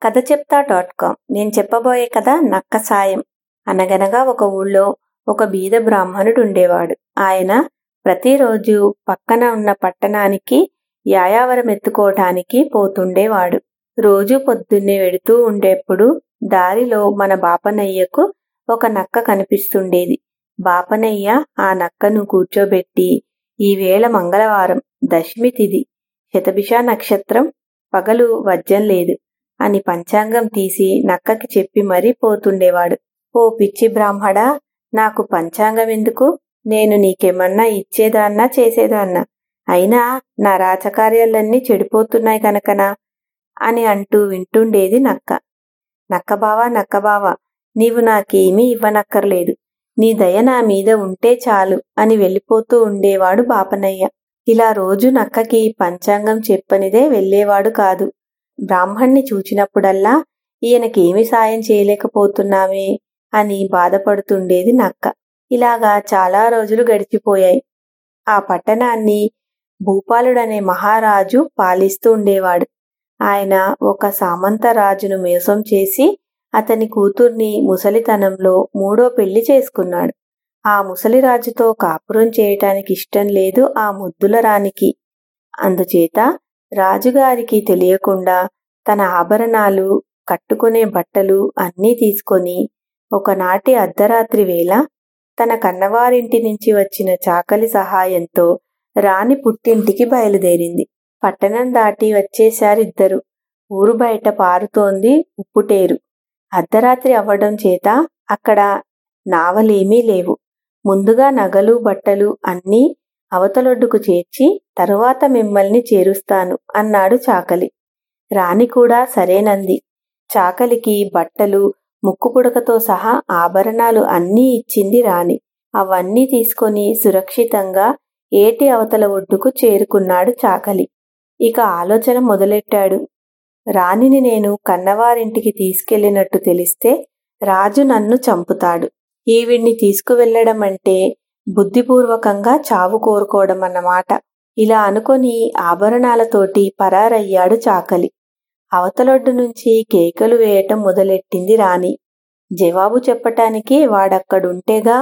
కథ చెప్తా dot com నేను చెప్పబోయే కథ నక్క సాయం అనగనగా ఒక ఊళ్ళో ఒక బీద బ్రాహ్మణుడు ఉండేవాడు ఆయన ప్రతిరోజు పక్కన ఉన్న పట్టణానికి యాయావరం ఎత్తుకోవటానికి పోతుండేవాడు రోజు పొద్దున్నే వెడుతూ ఉండేప్పుడు దారిలో మన బాపనయ్యకు ఒక నక్క కనిపిస్తుండేది బాపనయ్య ఆ నక్కను కూర్చోబెట్టి ఈవేళ మంగళవారం దశమి తిథి శతభిష నక్షత్రం పగలు వజ్జం లేదు అని పంచాంగం తీసి నక్కకి చెప్పి మరీ పోతుండేవాడు ఓ పిచ్చి బ్రాహ్మడా నాకు పంచాంగం ఎందుకు నేను నీకేమన్నా ఇచ్చేదాన్నా చేసేదాన్నా అయినా నా రాజకార్యాలన్నీ చెడిపోతున్నాయి కనుకనా అని అంటూ వింటుండేది నక్క నక్కబావా నక్కబావా నీవు నాకేమీ ఇవ్వనక్కర్లేదు నీ దయ నా మీద ఉంటే చాలు అని వెళ్ళిపోతూ ఉండేవాడు బాపనయ్య ఇలా రోజు నక్కకి పంచాంగం చెప్పనిదే వెళ్ళేవాడు కాదు బ్రాహ్మణ్ణి చూచినప్పుడల్లా ఈయనకేమి సాయం చేయలేకపోతున్నామే అని బాధపడుతుండేది నక్క ఇలాగా చాలా రోజులు గడిచిపోయాయి ఆ పట్టణాన్ని భూపాలుడనే మహారాజు పాలిస్తూ ఉండేవాడు ఆయన ఒక సామంతరాజును మోసం చేసి అతని కూతుర్ని ముసలితనంలో మూడో పెళ్లి చేసుకున్నాడు ఆ ముసలిరాజుతో కాపురం చేయటానికి ఇష్టం లేదు ఆ ముద్దుల రానికి అందుచేత రాజుగారికి తెలియకుండా తన ఆభరణాలు కట్టుకునే బట్టలు అన్నీ తీసుకొని ఒకనాటి అర్ధరాత్రి వేళ తన కన్నవారింటి నుంచి వచ్చిన చాకలి సహాయంతో రాణి పుట్టింటికి బయలుదేరింది పట్టణం దాటి వచ్చేశారిద్దరు ఊరు బయట పారుతోంది ఉప్పుటేరు అర్ధరాత్రి అవ్వడం చేత అక్కడ నావలేమీ లేవు ముందుగా నగలు బట్టలు అన్నీ అవతలొడ్డుకు చేర్చి తరువాత మిమ్మల్ని చేరుస్తాను అన్నాడు చాకలి రాణి కూడా సరేనంది చాకలికి బట్టలు ముక్కుపుడకతో సహా ఆభరణాలు అన్నీ ఇచ్చింది రాణి అవన్నీ తీసుకొని సురక్షితంగా ఏటి అవతల ఒడ్డుకు చేరుకున్నాడు చాకలి ఇక ఆలోచన మొదలెట్టాడు రాణిని నేను కన్నవారింటికి తీసుకెళ్లినట్టు తెలిస్తే రాజు నన్ను చంపుతాడు ఈవిడ్ని తీసుకువెళ్లడం అంటే బుద్ధిపూర్వకంగా చావు కోరుకోవడం అన్నమాట ఇలా అనుకొని ఆభరణాలతోటి పరారయ్యాడు చాకలి అవతలొడ్డు నుంచి కేకలు వేయటం మొదలెట్టింది రాణి జవాబు చెప్పటానికి వాడక్కడుంటేగా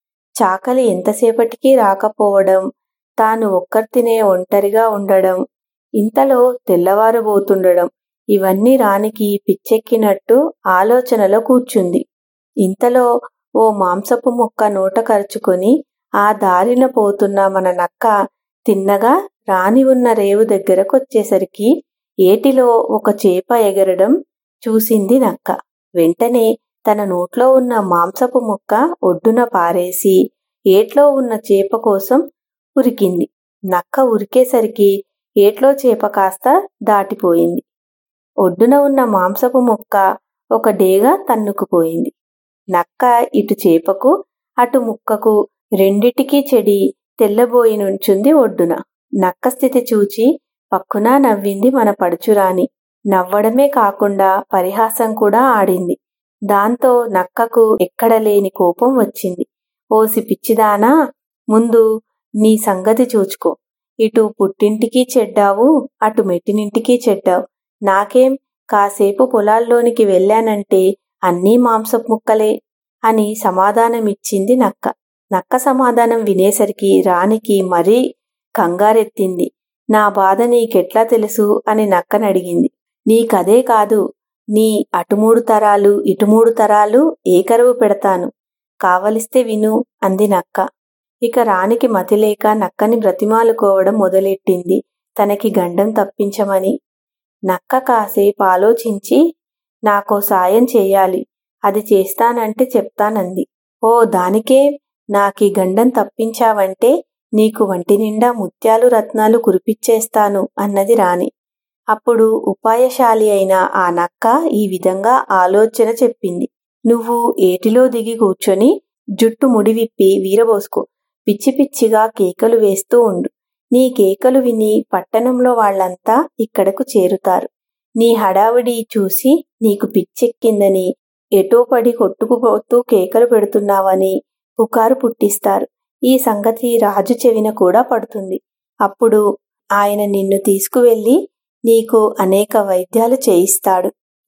చాకలి ఎంతసేపటికి రాకపోవడం తాను ఒక్కర్తినే ఒంటరిగా ఉండడం ఇంతలో తెల్లవారబోతుండడం ఇవన్నీ రానికి పిచ్చెక్కినట్టు ఆలోచనలో కూర్చుంది ఇంతలో ఓ మాంసపు ముక్క నోట కరుచుకొని ఆ దారిన పోతున్న మన నక్క తిన్నగా రాణి ఉన్న రేవు దగ్గరకొచ్చేసరికి ఏటిలో ఒక చేప ఎగరడం చూసింది నక్క వెంటనే తన నోట్లో ఉన్న మాంసపు ముక్క ఒడ్డున పారేసి ఏట్లో ఉన్న చేప కోసం ఉరికింది నక్క ఉరికేసరికి ఏట్లో చేప కాస్త దాటిపోయింది ఒడ్డున ఉన్న మాంసపు ముక్క ఒక డేగా తన్నుకుపోయింది నక్క ఇటు చేపకు అటు ముక్కకు రెండిటికీ చెడి తెల్లబోయి నుంచుంది ఒడ్డున నక్క స్థితి చూచి పక్కున నవ్వింది మన పడుచురాని నవ్వడమే కాకుండా పరిహాసం కూడా ఆడింది దాంతో నక్కకు ఎక్కడలేని కోపం వచ్చింది ఓసి పిచ్చిదానా ముందు నీ సంగతి చూచుకో ఇటు పుట్టింటికి చెడ్డావు అటు మెట్టినింటికి చెడ్డావు నాకేం కాసేపు పొలాల్లోనికి వెళ్ళానంటే అన్నీ మాంసపు ముక్కలే అని సమాధానమిచ్చింది నక్క నక్క సమాధానం వినేసరికి రాణికి మరీ కంగారెత్తింది నా బాధ నీకెట్లా తెలుసు అని నక్కనడిగింది నీకదే కాదు నీ అటుమూడు తరాలు ఇటుమూడు తరాలు ఏకరువు పెడతాను కావలిస్తే విను అంది నక్క ఇక రాణికి మతిలేక నక్కని బ్రతిమాలుకోవడం మొదలెట్టింది తనకి గండం తప్పించమని నక్క కాసేపు ఆలోచించి నాకో సాయం చెయ్యాలి అది చేస్తానంటే చెప్తానంది ఓ దానికే నాకీ గండం తప్పించావంటే నీకు వంటి నిండా ముత్యాలు రత్నాలు కురిపిచ్చేస్తాను అన్నది రాణి అప్పుడు ఉపాయశాలి అయిన ఆ నక్క ఈ విధంగా ఆలోచన చెప్పింది నువ్వు ఏటిలో దిగి కూర్చొని జుట్టు ముడివిప్పి వీరబోసుకో పిచ్చి పిచ్చిగా కేకలు వేస్తూ ఉండు నీ కేకలు విని పట్టణంలో వాళ్లంతా ఇక్కడకు చేరుతారు నీ హడావిడి చూసి నీకు పిచ్చెక్కిందని ఎటో పడి కొట్టుకుపోతూ కేకలు పెడుతున్నావని పుకారు పుట్టిస్తారు ఈ సంగతి రాజు చెవిన కూడా పడుతుంది అప్పుడు ఆయన నిన్ను తీసుకువెళ్ళి నీకు అనేక వైద్యాలు చేయిస్తాడు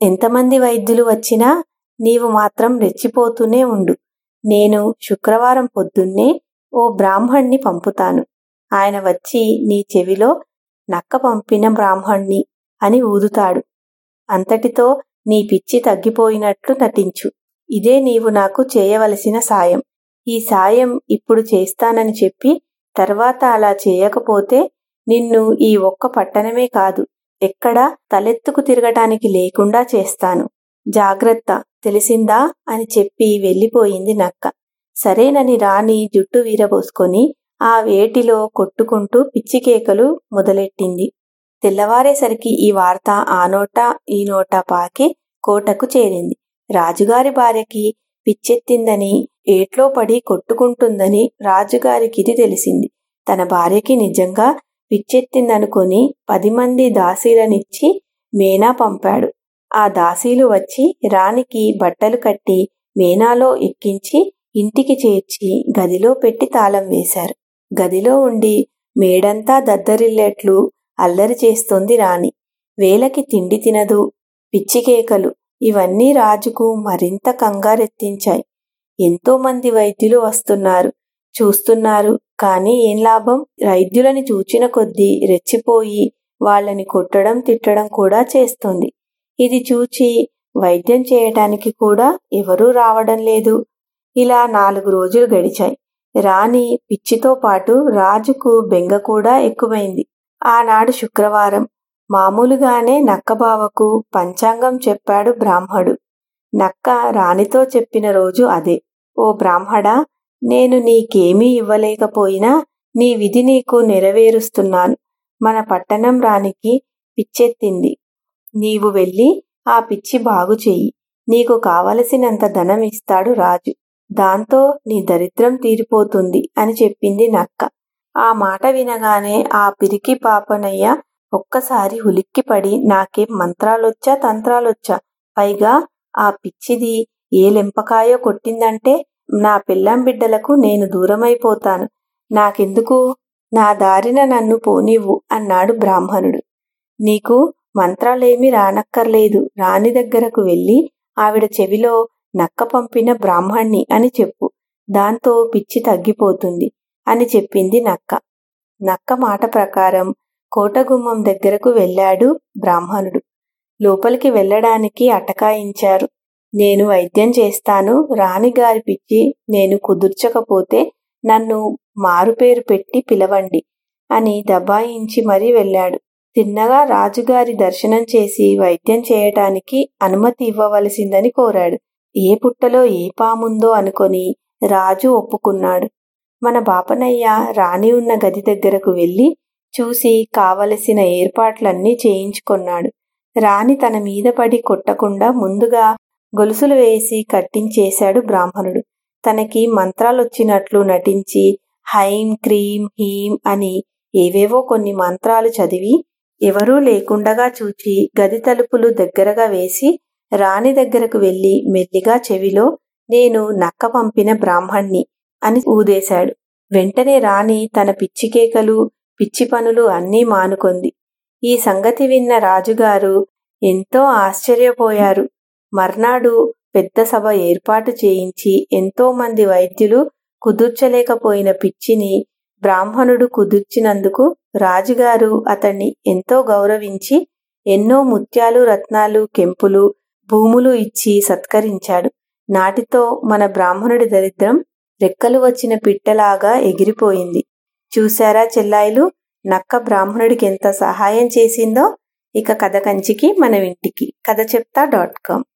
ఎంతమంది వైద్యులు వచ్చినా నీవు మాత్రం రెచ్చిపోతూనే ఉండు నేను శుక్రవారం పొద్దున్నే ఓ బ్రాహ్మణ్ణి పంపుతాను ఆయన వచ్చి నీ చెవిలో నక్క పంపిన బ్రాహ్మణ్ణి అని ఊదుతాడు అంతటితో నీ పిచ్చి తగ్గిపోయినట్లు నటించు ఇదే నీవు నాకు చేయవలసిన సాయం ఈ సాయం ఇప్పుడు చేస్తానని చెప్పి తర్వాత అలా చేయకపోతే నిన్ను ఈ ఒక్క పట్టణమే కాదు ఎక్కడా తలెత్తుకు తిరగటానికి లేకుండా చేస్తాను జాగ్రత్త తెలిసిందా అని చెప్పి వెళ్ళిపోయింది నక్క సరేనని రాణి జుట్టు వీరబోసుకొని ఆ వేటిలో కొట్టుకుంటూ పిచ్చికేకలు మొదలెట్టింది తెల్లవారేసరికి ఈ వార్త ఆ నోట ఈ నోట పాకి కోటకు చేరింది రాజుగారి భార్యకి పిచ్చెత్తిందని ఏట్లో పడి కొట్టుకుంటుందని రాజుగారికిది తెలిసింది తన భార్యకి నిజంగా పిచ్చెత్తిందనుకొని పది మంది దాసీలనిచ్చి మేనా పంపాడు ఆ దాసీలు వచ్చి రాణికి బట్టలు కట్టి మేనాలో ఎక్కించి ఇంటికి చేర్చి గదిలో పెట్టి తాళం వేశారు గదిలో ఉండి మేడంతా దద్దరిల్లేట్లు అల్లరి చేస్తోంది రాణి వేలకి తిండి తినదు పిచ్చికేకలు ఇవన్నీ రాజుకు మరింత కంగారెత్తించాయి ఎంతో మంది వైద్యులు వస్తున్నారు చూస్తున్నారు కానీ ఏం లాభం వైద్యులని చూచిన కొద్దీ రెచ్చిపోయి వాళ్ళని కొట్టడం తిట్టడం కూడా చేస్తుంది ఇది చూచి వైద్యం చేయటానికి కూడా ఎవరూ రావడం లేదు ఇలా నాలుగు రోజులు గడిచాయి రాణి పిచ్చితో పాటు రాజుకు బెంగ కూడా ఎక్కువైంది ఆనాడు శుక్రవారం మామూలుగానే నక్కబావకు పంచాంగం చెప్పాడు బ్రాహ్మడు నక్క రాణితో చెప్పిన రోజు అదే ఓ బ్రాహ్మడా నేను నీకేమీ ఇవ్వలేకపోయినా నీ విధి నీకు నెరవేరుస్తున్నాను మన పట్టణం రానికి పిచ్చెత్తింది నీవు వెళ్ళి ఆ పిచ్చి బాగు చెయ్యి నీకు కావలసినంత ధనం ఇస్తాడు రాజు దాంతో నీ దరిద్రం తీరిపోతుంది అని చెప్పింది నక్క ఆ మాట వినగానే ఆ పిరికి పాపనయ్య ఒక్కసారి ఉలిక్కిపడి నాకేం మంత్రాలొచ్చా తంత్రాలొచ్చా పైగా ఆ పిచ్చిది ఏ లెంపకాయో కొట్టిందంటే నా పిల్లం బిడ్డలకు నేను దూరమైపోతాను నాకెందుకు నా దారిన నన్ను పోనివ్వు అన్నాడు బ్రాహ్మణుడు నీకు మంత్రాలేమీ రానక్కర్లేదు రాణి దగ్గరకు వెళ్ళి ఆవిడ చెవిలో నక్క పంపిన బ్రాహ్మణ్ణి అని చెప్పు దాంతో పిచ్చి తగ్గిపోతుంది అని చెప్పింది నక్క నక్క మాట ప్రకారం కోటగుమ్మం దగ్గరకు వెళ్ళాడు బ్రాహ్మణుడు లోపలికి వెళ్ళడానికి అటకాయించారు నేను వైద్యం చేస్తాను రాణిగారి పిచ్చి నేను కుదుర్చకపోతే నన్ను మారుపేరు పెట్టి పిలవండి అని దబాయించి మరీ వెళ్ళాడు తిన్నగా రాజుగారి దర్శనం చేసి వైద్యం చేయటానికి అనుమతి ఇవ్వవలసిందని కోరాడు ఏ పుట్టలో ఏ పాముందో అనుకొని రాజు ఒప్పుకున్నాడు మన బాపనయ్య రాణి ఉన్న గది దగ్గరకు వెళ్ళి చూసి కావలసిన ఏర్పాట్లన్నీ చేయించుకొన్నాడు రాణి తన మీద పడి కొట్టకుండా ముందుగా గొలుసులు వేసి కట్టించేశాడు బ్రాహ్మణుడు తనకి మంత్రాలొచ్చినట్లు నటించి హైం క్రీం హీం అని ఏవేవో కొన్ని మంత్రాలు చదివి ఎవరూ లేకుండగా చూచి గది తలుపులు దగ్గరగా వేసి రాణి దగ్గరకు వెళ్లి మెల్లిగా చెవిలో నేను నక్క పంపిన బ్రాహ్మణ్ణి అని ఊదేశాడు వెంటనే రాణి తన పిచ్చికేకలు పిచ్చి పనులు అన్నీ మానుకొంది ఈ సంగతి విన్న రాజుగారు ఎంతో ఆశ్చర్యపోయారు మర్నాడు పెద్ద సభ ఏర్పాటు చేయించి ఎంతో మంది వైద్యులు కుదుర్చలేకపోయిన పిచ్చిని బ్రాహ్మణుడు కుదుర్చినందుకు రాజుగారు అతన్ని ఎంతో గౌరవించి ఎన్నో ముత్యాలు రత్నాలు కెంపులు భూములు ఇచ్చి సత్కరించాడు నాటితో మన బ్రాహ్మణుడి దరిద్రం రెక్కలు వచ్చిన పిట్టలాగా ఎగిరిపోయింది చూశారా చెల్లాయిలు నక్క బ్రాహ్మణుడికి ఎంత సహాయం చేసిందో ఇక కథ కంచికి మన ఇంటికి కథ చెప్తా డాట్ కామ్